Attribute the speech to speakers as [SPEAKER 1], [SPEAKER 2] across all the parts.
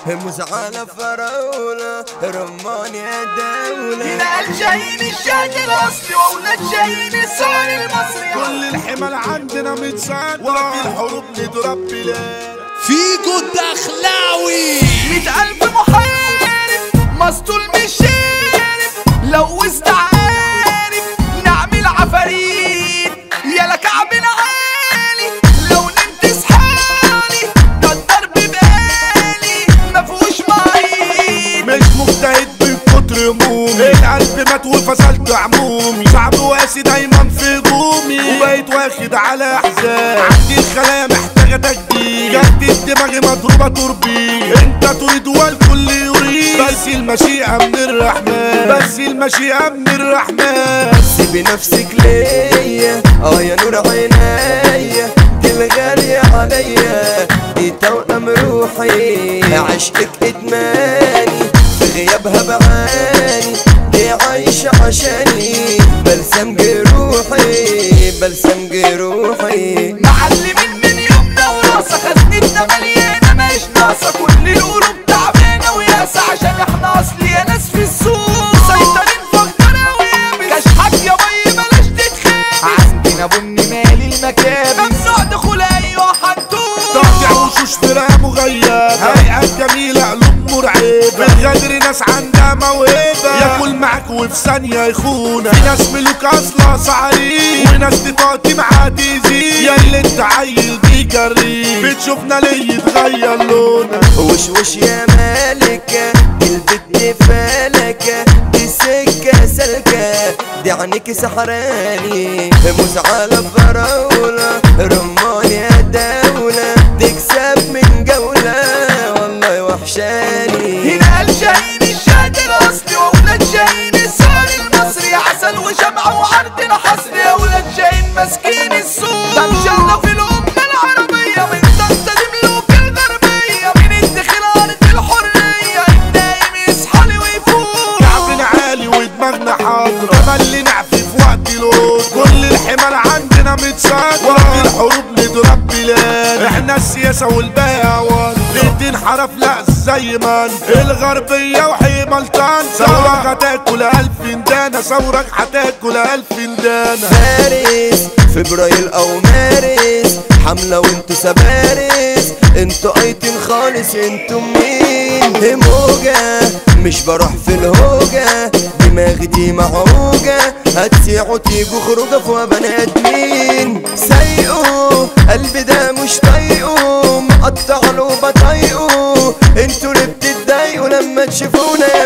[SPEAKER 1] مزعلة فراولة رمان يا دولة
[SPEAKER 2] هنا الجايين الشهد الاصلي واولاد جايين السعر المصري
[SPEAKER 3] كل الحمل عندنا متساد وقت الحروب نضرب بلاد
[SPEAKER 4] فيجو الدخلاوي
[SPEAKER 2] مئة ألف محارب مسطول مش شارب لو استعارب نعمل عفاريت يا كعبنا عالي لو نمت صحالي ده الضرب بالي مفهوش معيد
[SPEAKER 3] مش مجتهد من كتر همومي القلب مات وفصلت عمومي شعب واسي دايما في هجومي وبقيت واخد على احزان عندي الخلايا محتاجه تجديد جدد دماغي مضروبه تربي انت تريد والكل يريد بس المشيئه من الرحمن بس المشيئه من الرحمن
[SPEAKER 1] سيبي نفسك ليا اه يا نور عينيا دي الغالية عليا دي توأم روحي عشقك ادماني في غيابها بعاني دي عايشة عشاني بلسم جروحي بلسم جروحي
[SPEAKER 2] معلمين من يومنا وراسة خزنتنا مليانة مش ناقصة كل القلوب تعبانة وياسة عشان احنا اصل يا ناس في السوق مسيطرين فخدنا ويابس كشحك يا بي بلاش تتخابس عندنا بني مالي المكابس ممنوع دخول ايوه حنتوب
[SPEAKER 3] تقطع وشوش فرقة مغيبة هيئات جميلة قلوب مرعبة بالغدر ناس عندها موهبة ياكل معاك وفي ثانية يخونك في ناس ملوك أصلا صعاريك وناس تتقطي معاها تأذيك يا اللي انت عيل بيجريك بتشوفنا ليه يتغير لونك
[SPEAKER 1] وش وش يا مالكة البت فالكة دي سكة سلكة دي عنك سحراني مزعلة فراولة رمان يا دولة تكسب من جولة والله وحشاني
[SPEAKER 2] هنا الجايين الشهد الاصلي واولاد جايين السعر المصري عسل وشمعة وعرضنا حصر يا ولاد جايين ماسكين السوق ده مشرف الامة العربية من طنطا لملوك الغربية من الدخل ارض الحرية النايم يصحى لي ويفوق
[SPEAKER 3] كعبنا عالي ودماغنا حاضرة تملي نعفي في وقت الوقت كل الحمل عندنا متساد وقت الحروب نضرب بلاد احنا السياسة والباقي عوان الدين حرف لا زي ما انت الغربية وحملتان ثورك هتاكل ألف فندانة ثورك هتاكل ألف فندانة
[SPEAKER 1] فارس فبراير او مارس حملة وانتو سبارس انتو ايتين خالص انتو مين هموجة مش بروح في الهوجة دماغي دي معوجة هتسيعوا تيجوا خروجة في بني ادمين سايقوا قلبي ده مش طايقه مقطع له بطايقه انتوا اللي بتتضايقوا لما تشوفونا يا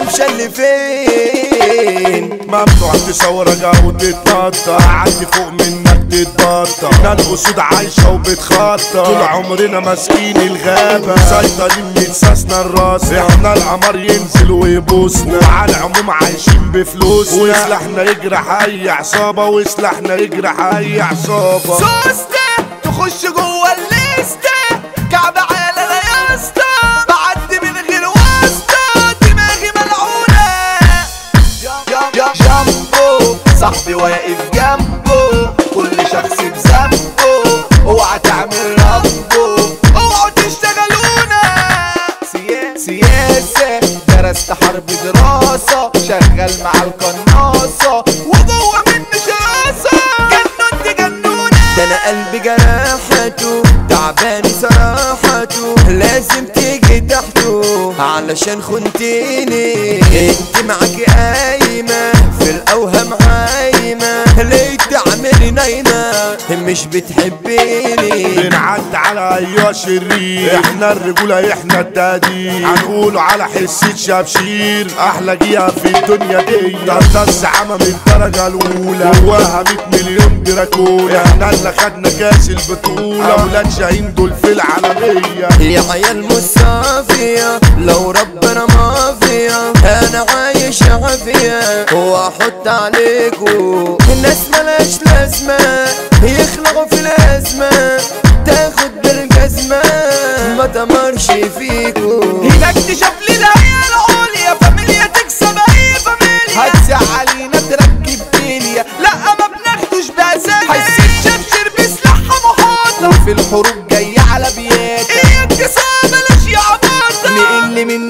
[SPEAKER 1] مشلفين
[SPEAKER 3] ممنوع تصورك او تتنطط عدي فوق منك تتبطل احنا الاسود عايشة وبتخطط طول عمرنا ماسكين الغابة مسيطرين من ساسنا الراس احنا القمر ينزل ويبوسنا وعلى العموم عايشين بفلوسنا وسلاحنا يجرح اي عصابة وسلاحنا يجرح اي عصابة
[SPEAKER 2] سوستة تخش جوه الليستة كعب عالة لا يا اسطى بعدي من غير واسطة دماغي ملعونة يا يا جنبه صاحبي واقف جنبه كل شخص بذنبه اوعى تعمل ربه اوعوا تشتغلونا سيا- سياسة درست حرب دراسة شغال مع القناصة وجوه مني شراسة جنون تجنونة
[SPEAKER 1] ده انا قلبي جراحته تعبان صراحته لازم تيجي تحته علشان خنتيني انت معاكي قايمة في الاوهام عايمة ليه تعملي نايمة مش بتحبيني
[SPEAKER 3] بنعد على ايوه شرير احنا الرجولة احنا التقدير هنقول على حسة شبشير احلى جيها في الدنيا دي ده الزعامة من الدرجة الاولى جواها 100 مليون دراكولا احنا اللي خدنا كاس البطولة اولاد شاهين دول في العالمية
[SPEAKER 1] يا عيال مصافية لو ربنا مافيا انا عايش عافية واحط عليكو الناس ملاش لازمة يخلقوا في الازمة تاخد بالجزمة ما تمرش فيكو
[SPEAKER 2] هنا اكتشف لي الهيئة العليا فاميليا تكسب اي فاميليا هتزعلينا تركب دنيا لا ما بناخدوش بأسامي حسيت شبشر بسلاحها محاطة وفي الحروب جاية على بيات ايه انتصار بلاش يا عباطة نقل من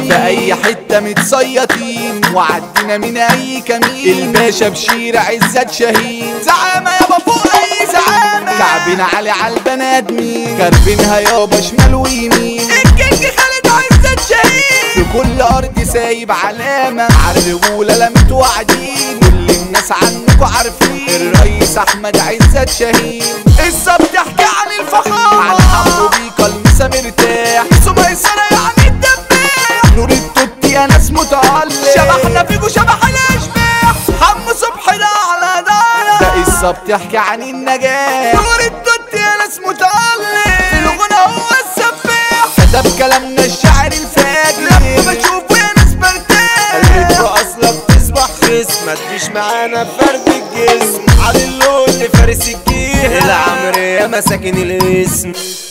[SPEAKER 2] في اي حتة متصيطين وعدينا من اي كمين الباشا بشير عزت شاهين زعامة يابا فوق اي زعامة كعبنا علي على البني ادمين كاربينها يابا شمال ويمين الكينج خالد عزت شاهين في كل ارض سايب علامة عالرجولة لا متوعدين كل الناس عنكوا عارفين الرئيس احمد عزت شاهين قصة بتحكي عن الفخامة على حمو بيكا المسا مرتاح سو ميسرة يعني الدباح نور التوت يا ناس متألق شبحنا فيكوا شبح الاشباح حمو صبحي ده على دارة ده قصة بتحكي عن النجاح نور التوت يا ناس متألق في الغنى هو السفاح كتب كلامنا الشاعر الفاجر لما بشوفه يا ناس
[SPEAKER 1] قلبك
[SPEAKER 2] برتاح
[SPEAKER 1] اصلك تصبح خصم ما تجيش معانا فرد الجسم على اللون فارس الجيهة العمرية مساكن الاسم